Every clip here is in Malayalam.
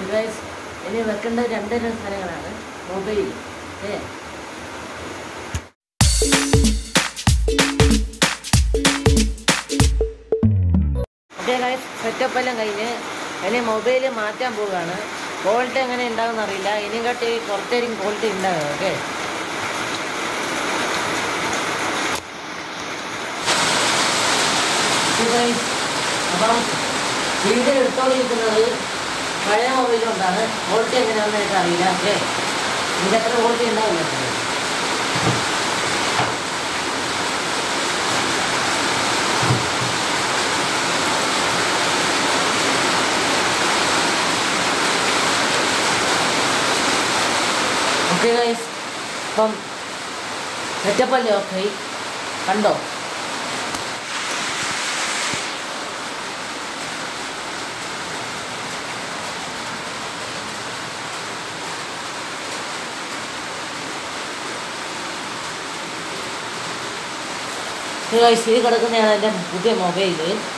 ഗൈസ് ഇനി വെക്കേണ്ട രണ്ട് രണ്ട് സാധനങ്ങളാണ് മൊബൈൽ ഏ ഓക്കെ ഗൈസ് സെറ്റപ്പ് എല്ലാം കഴിഞ്ഞ് ഇനി മൊബൈൽ മാറ്റാൻ പോവുകയാണ് ക്വാളിറ്റി എങ്ങനെ ഉണ്ടാകുമെന്ന് അറിയില്ല ഇനി കാട്ടി കുറച്ചായിരിക്കും ക്വാളിറ്റി ഉണ്ടാകുക ഓക്കെ അപ്പം വീഡിയോ എടുത്തോണ്ടിരിക്കുന്നത് പഴയ മൊബൈൽ കൊണ്ടാണ് ക്വാളിറ്റി എങ്ങനെയാണെന്ന് എനിക്ക് അറിയില്ല ഓക്കെ ഇതിൻ്റെ അത്ര ക്വാളിറ്റി ഉണ്ടാവില്ല ഓക്കെ ഗൈസ് അപ്പം സെറ്റപ്പ് അല്ലേ ഓക്കെ കണ്ടോ ഗൈസ് ഇത് കിടക്കുന്നതാണ് എൻ്റെ പുതിയ മൊബൈൽ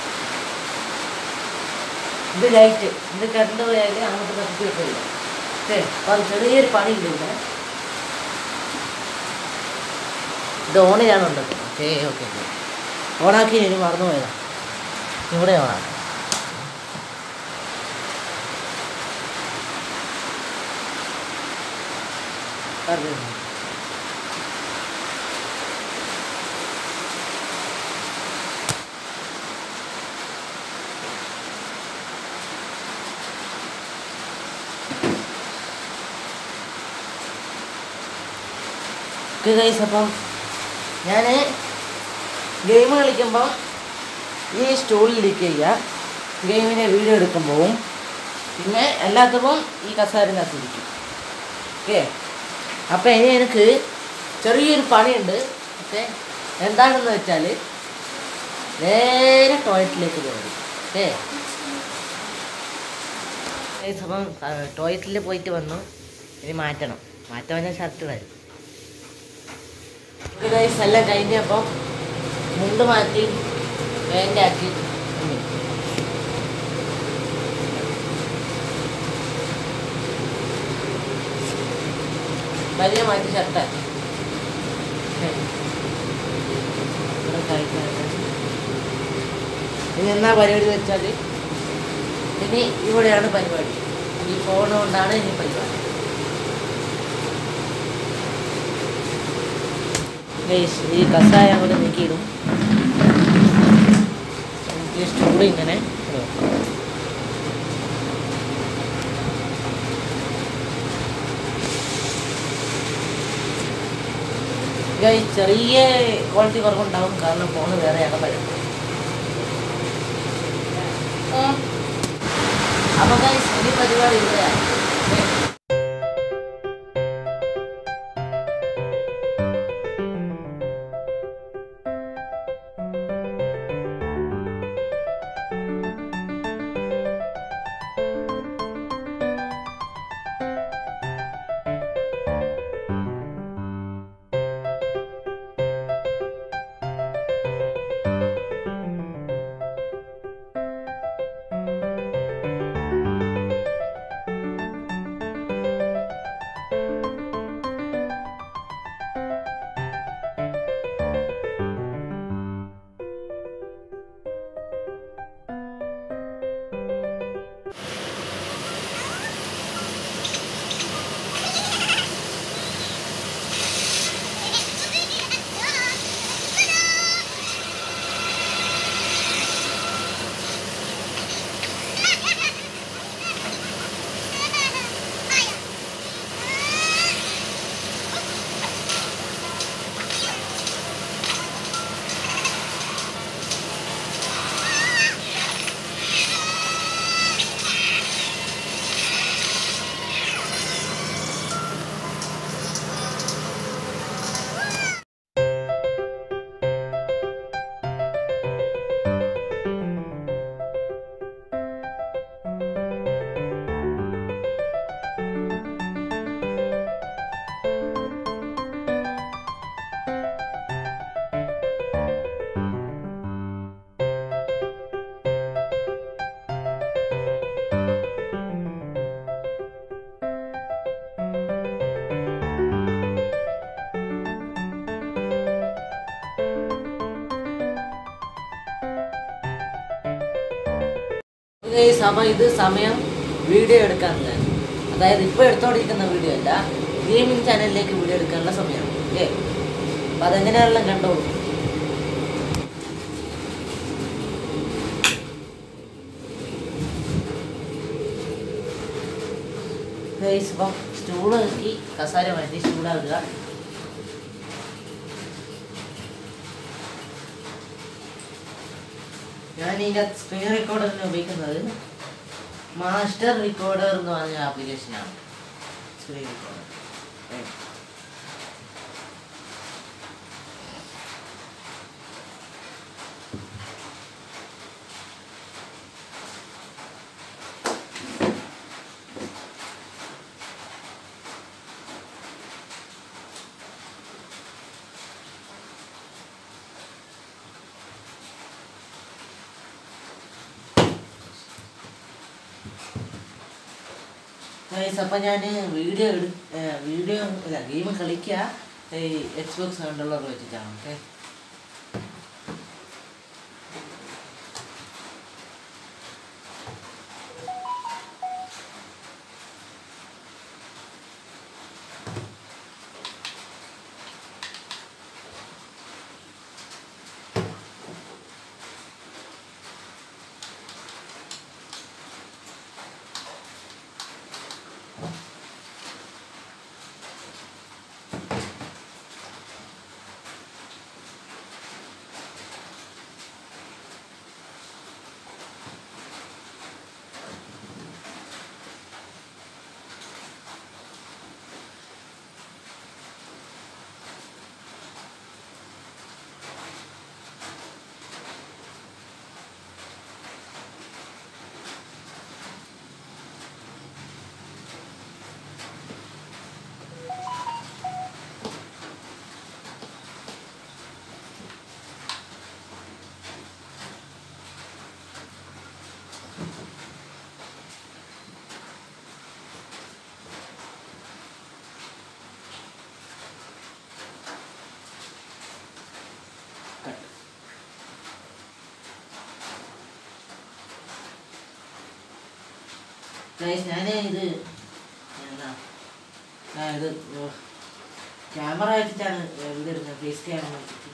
ഇത് ലൈറ്റ് ഇത് കറണ്ട് പോയാൽ അങ്ങോട്ട് കത്തി വെക്കില്ല ഓക്കെ അപ്പം ചെറിയൊരു പണിയുണ്ട് ഇവിടെ ഇത് ഓൺ ചെയ്യാനുണ്ട് ഓക്കെ ഓക്കെ ഓക്കെ ഓണാക്കി ഇനി മറന്നു പോയതാ ഇവിടെ ഓണാക്കി പറഞ്ഞു ഓക്കെ ഗൈസ് അപ്പം ഞാൻ ഗെയിം കളിക്കുമ്പോൾ ഈ സ്റ്റൂളിൽ ഇരിക്കുക ചെയ്യുക ഗെയിമിനെ വീഡിയോ എടുക്കുമ്പോഴും പിന്നെ എല്ലാത്തപ്പം ഈ കസാരനകത്ത് ഇരിക്കും ഓക്കെ അപ്പം ഇനി എനിക്ക് ചെറിയൊരു പണിയുണ്ട് ഓക്കെ എന്താണെന്ന് വെച്ചാൽ നേരെ ടോയ്ലറ്റിലേക്ക് പോകണം ഓക്കെ ഗൈസ് അപ്പം ടോയ്ലറ്റിൽ പോയിട്ട് വന്നു ഇനി മാറ്റണം മാറ്റാൻ ഞാൻ ഷർട്ട് ഇടായിരുന്നു ഗൈസ് എല്ലാം കഴിഞ്ഞപ്പോൾ മുണ്ട് മാറ്റി വേൻ്റെ ആക്കി ഉം. വലിയ മാറ്റി ഷർട്ടാക്കി ഇനി എന്നാ പരിപാടി വെച്ചാൽ ഇനി ഇവിടെയാണ് പരിപാടി ഈ ഫോൺ കൊണ്ടാണ് ഇനി പരിപാടി ഗൈസ് ഈ കസായ അങ്ങോട്ട് നീക്കിയിടും എനിക്ക് സ്റ്റൂൾ ഇങ്ങനെ ഇടും. ഗൈസ് ചെറിയ ക്വാളിറ്റി കുറവുണ്ടാവും കാരണം ഫോണ് വേറെ ആക്കാൻ പറ്റും അപ്പൊ ഗൈസ് ഈ പരിപാടി ഇവിടെയാണ് Okay. ഗൈസ് അപ്പോൾ ഇത് സമയം വീഡിയോ എടുക്കാനുള്ളത് അതായത് ഇപ്പോൾ എടുത്തോണ്ടിരിക്കുന്ന വീഡിയോ അല്ല ഗെയിമിംഗ് ചാനലിലേക്ക് വീഡിയോ എടുക്കാനുള്ള സമയമാണ് ഓക്കെ അപ്പോൾ അതെങ്ങനെയാണെല്ലാം കണ്ടോളൂ ഗൈസ് ഇപ്പം സ്റ്റൂള് നോക്കി കസാര മാറ്റി സ്റ്റൂളാവുക ഞാൻ ഇതിൻ്റെ സ്ക്രീൻ റെക്കോർഡറിന് ഉപയോഗിക്കുന്നത് മാസ്റ്റർ റെക്കോർഡർ എന്ന് പറഞ്ഞ ആപ്ലിക്കേഷനാണ് സ്ക്രീൻ റെക്കോർഡർ ഗൈസ് അപ്പം ഞാൻ വീഡിയോ എടു വീഡിയോ അല്ല ഗെയിം കളിക്കുക ഈ എക്സ് ബോക്സ് കൺട്രോളർ വെച്ചിട്ടാണ് ഓക്കെ കട്ട് ഗൈസ് ഞാൻ ഇത് എന്താ ഞാൻ ഇത് ക്യാമറ വെച്ചിട്ടാണ് വീഡിയോ എടുക്കുന്നത് ഫേസ് ക്യാമറ വെച്ചിട്ട്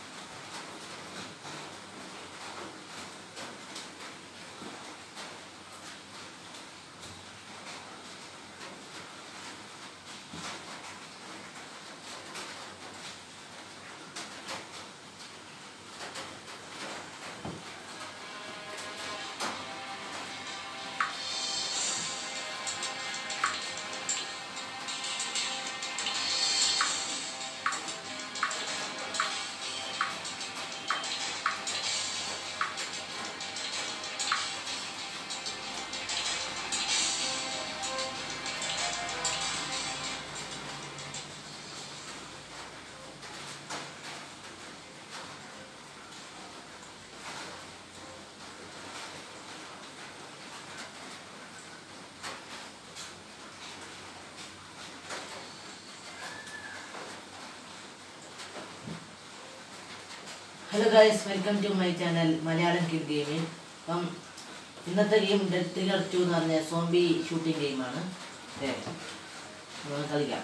hello guys welcome to my channel Malayalam kid gaming അപ്പം ഇന്നത്തെ ഗെയിം ഡെഡ് ട്രിഗർ ടു എന്ന് പറഞ്ഞ സോംബി ഷൂട്ടിംഗ് ഗെയിമാണ് ഏ നമുക്ക് കളിക്കാം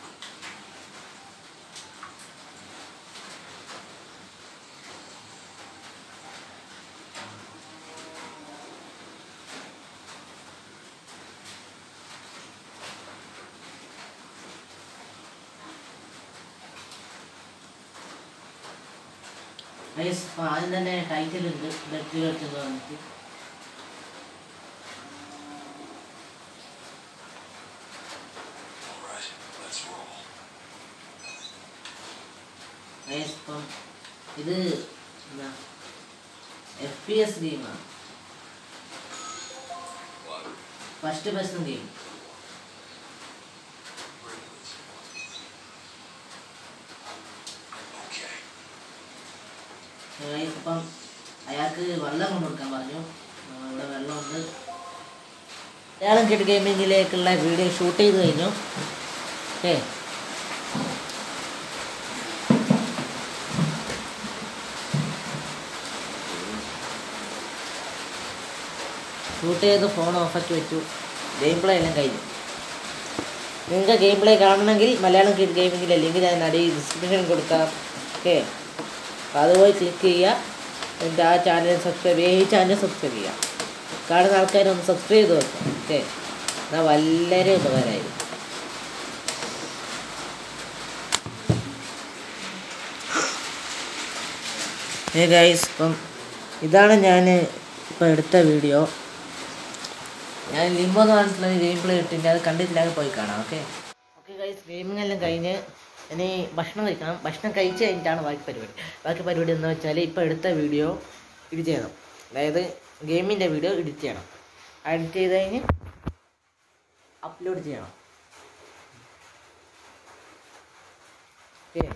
ഗൈസ് അപ്പം ആദ്യം തന്നെ ടൈറ്റിൽ ഉണ്ട് ഡെഡ് ട്രിഗർ ടു എന്ന് പറഞ്ഞിട്ട് All right, let's roll. Guys ഇപ്പം ഇത് എന്താ എഫ് പി എസ് ഗെയിമാണ് What? First person game Where is Okay. Guys ഇപ്പം അയാൾക്ക് വെള്ളം കൊണ്ടു കൊടുക്കാൻ പറഞ്ഞു ആ, ഇവിടെ വെള്ളമുണ്ട് മലയാളം കിഡ് ഗെയിമിങ്ങിലേക്കുള്ള വീഡിയോ ഷൂട്ട് ചെയ്ത് കഴിഞ്ഞു ഓക്കെ ഷൂട്ട് ചെയ്ത് ഫോൺ ഓഫാക്കി വെച്ചു ഗെയിം പ്ലേ എല്ലാം കഴിഞ്ഞു നിങ്ങൾക്ക് ഗെയിം പ്ലേ കാണണമെങ്കിൽ മലയാളം കിഡ് ഗെയിമിങ്ങിൻ്റെ ലിങ്ക് ഞാൻ അടിയിൽ ഡിസ്ക്രിപ്ഷനിൽ കൊടുക്കാം ഓക്കെ അപ്പോൾ അത് പോയി ക്ലിക്ക് ചെയ്യുക എൻ്റെ ആ ചാനൽ സബ്സ്ക്രൈബ് ചെയ്യുക ഈ ചാനൽ സബ്സ്ക്രൈബ് ചെയ്യുക കാണുന്ന ആൾക്കാരൊന്ന് സബ്സ്ക്രൈബ് ചെയ്ത് വെക്കാം ഓക്കെ എന്നാൽ വളരെ ഉപകാരമായിരിക്കും ഏ ഗൈസ് ഇപ്പം ഇതാണ് ഞാൻ ഇപ്പം എടുത്ത വീഡിയോ ഞാൻ ലിംബോ എന്ന് പറഞ്ഞിട്ടുള്ള ഗെയിം പ്ലേ ഇട്ടിട്ട് അത് കണ്ടിട്ടില്ലാതെ പോയി കാണാം ഓക്കെ ഓക്കെ ഗൈസ് ഗെയിമിംഗ് എല്ലാം കഴിഞ്ഞ് ഇനി ഭക്ഷണം കഴിക്കണം ഭക്ഷണം കഴിച്ച് കഴിഞ്ഞിട്ടാണ് ബാക്കി പരിപാടി ബാക്കി പരിപാടി എന്ന് വെച്ചാൽ ഇപ്പോൾ എടുത്ത വീഡിയോ എഡിറ്റ് ചെയ്യണം അതായത് ഗെയിമിൻ്റെ വീഡിയോ എഡിറ്റ് ചെയ്യണം എഡിറ്റ് ചെയ്ത് കഴിഞ്ഞ് അപ്ലോഡ് ചെയ്യണം ഓക്കെ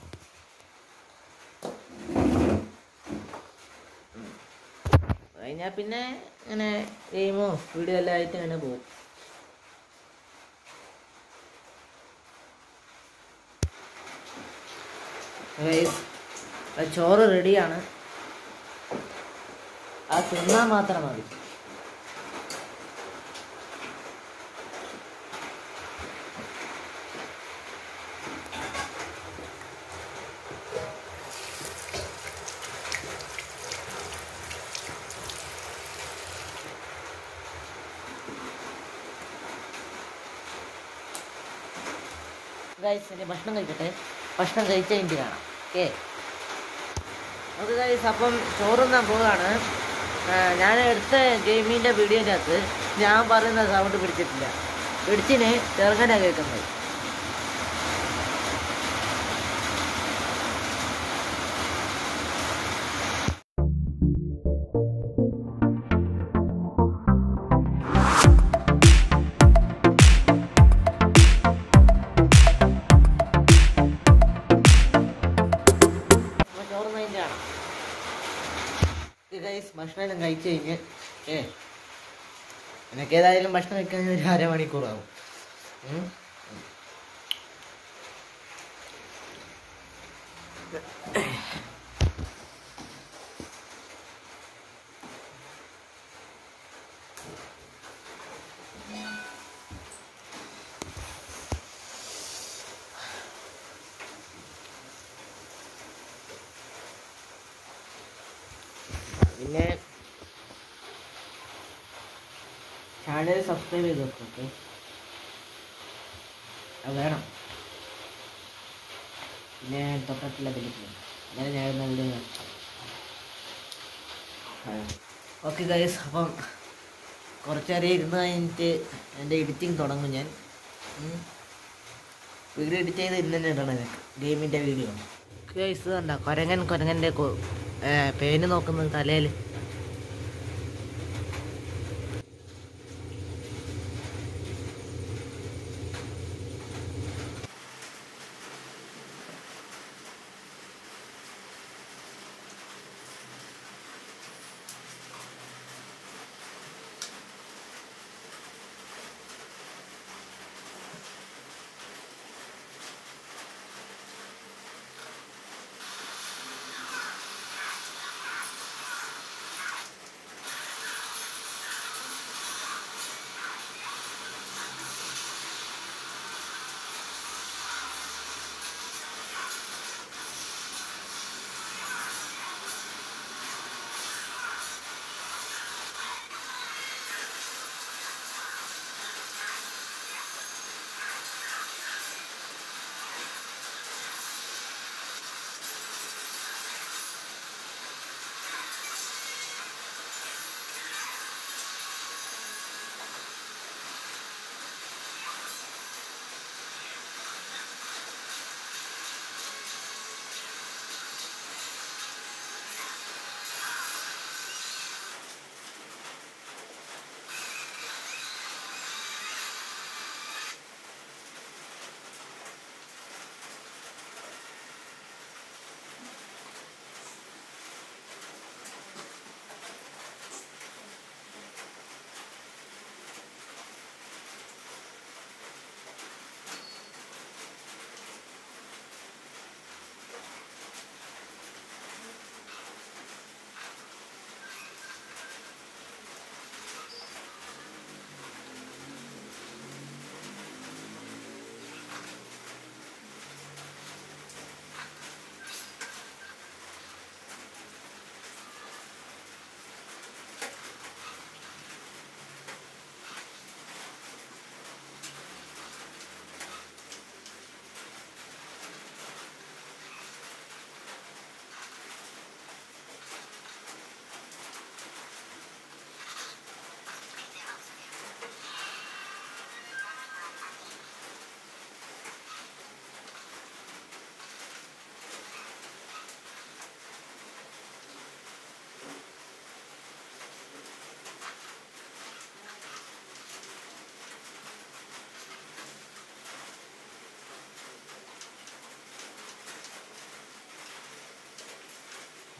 കഴിഞ്ഞാൽ പിന്നെ ഇങ്ങനെ ഗെയിമോ വീഡിയോ എല്ലാം ആയിട്ട് അങ്ങനെ പോകും Guys, ആ ചോറ് റെഡിയാണ് ആ തിന്നാൻ മാത്രം മതി ഗൈസ് ഇനി ഭക്ഷണം കഴിക്കട്ടെ ഭക്ഷണം കഴിച്ച് കഴിഞ്ഞിട്ട് കാണാം ഓക്കെ ഓക്കെ ഗൈസ് അപ്പം ചോറുന്നാൻ പോവുകയാണ് ആ, ഞാൻ എടുത്ത ഗെയിമിൻ്റെ വീഡിയോൻ്റെ അകത്ത് ഞാൻ പറയുന്ന സൗണ്ട് പിടിച്ചിട്ടില്ല പിടിച്ചിന് ചെറുങ്ങനെ കേൾക്കുന്നത് അപ്പോൾ ചോറ് കഴിഞ്ഞ് കാണാം ഗൈസ് ഭക്ഷണം എല്ലാം കഴിച്ചു കഴിഞ്ഞ് ഏ എനിക്ക് ഏതായാലും ഭക്ഷണം കഴിക്കാൻ ഒരു അരമണിക്കൂറാവും ഉം. പിന്നെ ചാനൽ സബ്സ്ക്രൈബ് ചെയ്ത് വെക്കും ഓക്കെ അത് വേണം പിന്നെ തൊട്ടത്തില്ല ബെല്ലിക്കില്ല അങ്ങനെ ഞാൻ ഇടുന്ന വീഡിയോ ഓക്കെ ഗൈസ് അപ്പം കുറച്ചേരം ഇരുന്ന് കഴിഞ്ഞിട്ട് എൻ്റെ എഡിറ്റിംഗ് തുടങ്ങും ഞാൻ വീഡിയോ എഡിറ്റ് ചെയ്ത് ഇന്ന് തന്നെ ഇടണം എനിക്ക് ഗെയിമിൻ്റെ വീഡിയോ ഗൈസ് കണ്ട കൊരങ്ങൻ കൊരങ്ങൻ്റെ കൊ- ഏ, പേന് നോക്കുന്നത് തലയിൽ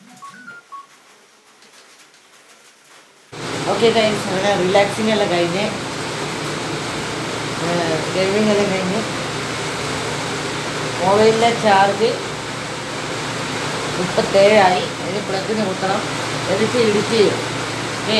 ഓക്കെ ഗൈസ് അങ്ങനെ റിലാക്സിങ് എല്ലാം കഴിഞ്ഞ് ഗെയിമിംഗ് എല്ലാം കഴിഞ്ഞ് മൊബൈലിലെ ചാർജ് മുപ്പത്തേഴായി അതിന് പ്ലഗിന് കുത്തണം എന്നിട്ട് എഡിറ്റ് ചെയ്യും ഓക്കെ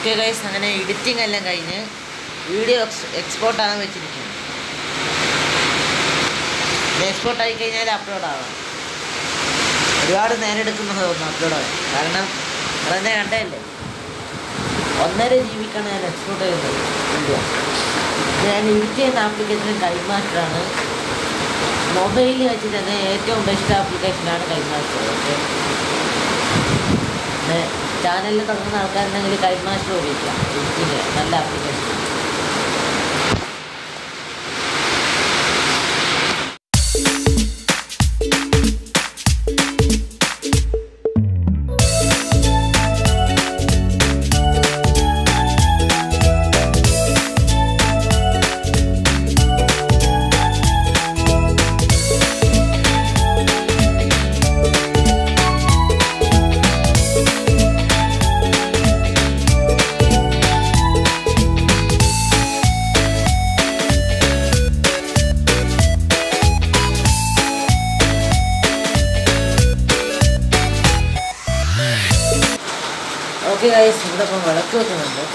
ഓക്കെ ഗൈസ് അങ്ങനെ എഡിറ്റിംഗ് എല്ലാം കഴിഞ്ഞ് വീഡിയോ എക്സ് എക്സ്പോർട്ട് ആകാൻ വെച്ചിരിക്കുന്നു എക്സ്പോർട്ട് ആയി കഴിഞ്ഞാൽ അപ്ലോഡ് ആവാം ഒരുപാട് നേരം എടുക്കുന്ന തോന്നുന്നു അപ്ലോഡ് ആവാൻ കാരണം നിങ്ങളെന്നെ കണ്ടതല്ലേ ഒന്നര ജി ബിക്കാണ് ഞാൻ എക്സ്പോർട്ട് ചെയ്യുന്നത് വീഡിയോ ഞാൻ എഡിറ്റ് ചെയ്യുന്ന ആപ്ലിക്കേഷൻ കൈമാറ്റാണ് മൊബൈലിൽ വെച്ച് തന്നെ ഏറ്റവും ബെസ്റ്റ് ആപ്ലിക്കേഷനാണ് കൈമാറ്റർ ഓക്കെ പിന്നെ ചാനലിൽ തുടങ്ങുന്ന ആൾക്കാരുണ്ടെങ്കിൽ കൈമാറ്റർ ഉപയോഗിക്കാം എഡിറ്റിങ് നല്ല ആപ്ലിക്കേഷൻ ഓക്കെ ഗൈസ് ഇവിടെ ഇപ്പം വിളക്ക് വെക്കുന്നുണ്ട്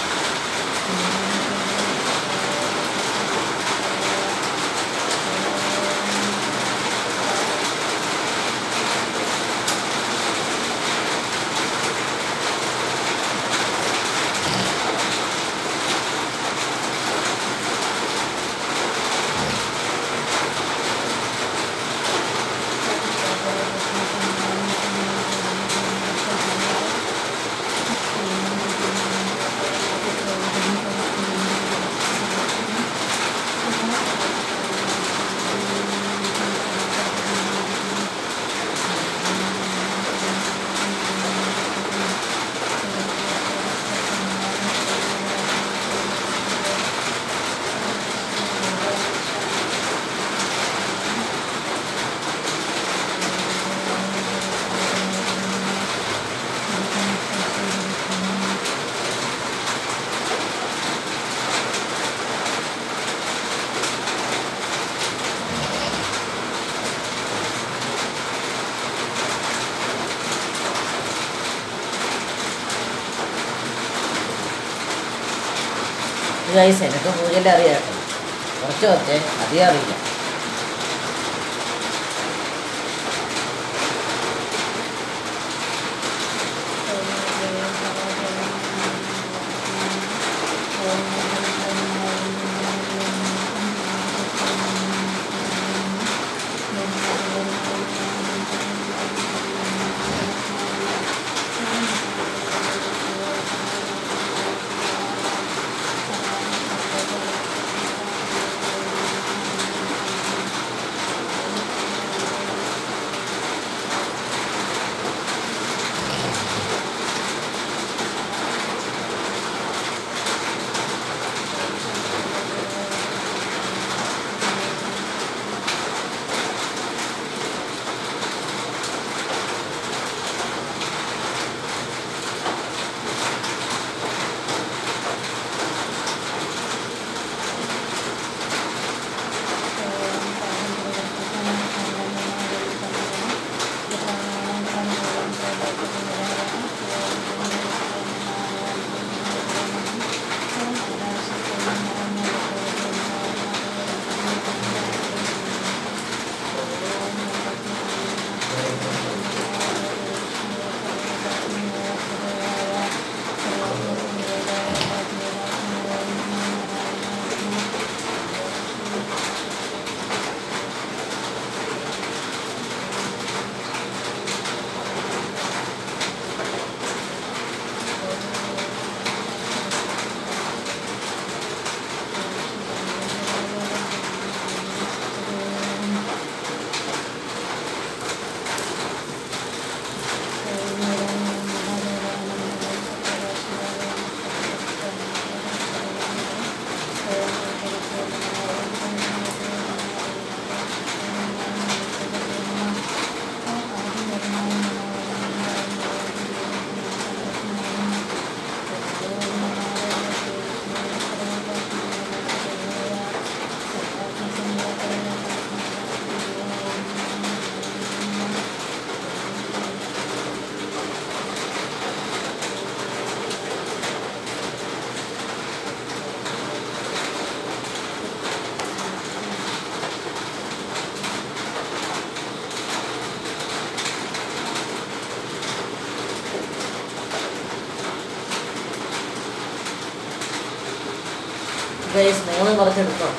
ഗൈസ് എനിക്ക് പൂജയെല്ലാം അറിയാം കേട്ടോ കുറച്ച് കുറച്ച് അധികം അറിയില്ല ഗൈസ് നിങ്ങൾ കുറച്ചെടുത്തോ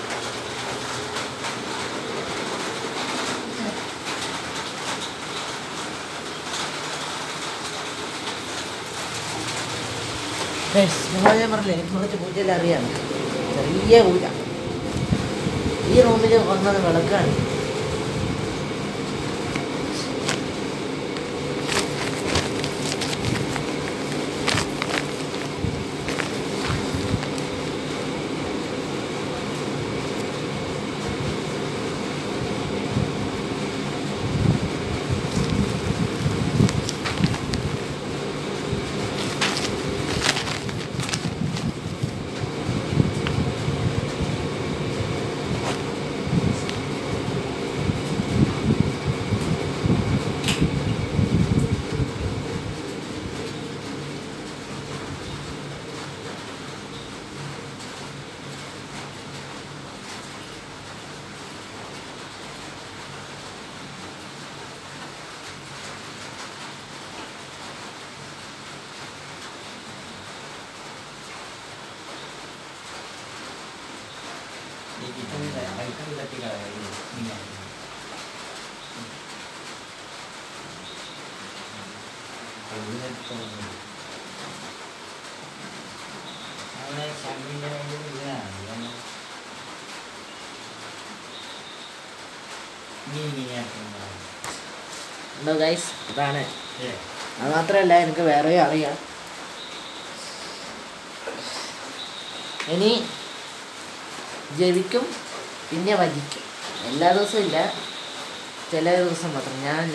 ഗൈസ് നിങ്ങൾ ഞാൻ പറഞ്ഞില്ലേ എനിക്ക് കുറച്ച് പൂജയെല്ലാം അറിയാം ചെറിയ പൂജ ഈ റൂമിൽ വന്നത് വിളക്കാണ് ഉണ്ടോ ഗൈസ് ഇതാണ് അത് മാത്രമല്ല എനിക്ക് വേറെയും അറിയാം ഇനി ജപിക്കും പിന്നെ വജിക്കും എല്ലാ ദിവസവും ഇല്ല ചില ദിവസം മാത്രം ഞാൻ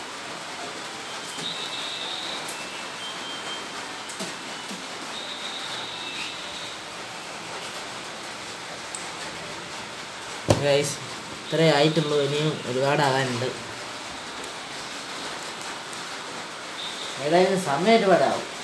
ഗൈസ് ഇത്രേ ആയിട്ടുള്ളൂ ഇനിയും ഒരുപാട് ആകാനുണ്ട് ഏതായാലും സമയം ഒരുപാടാവും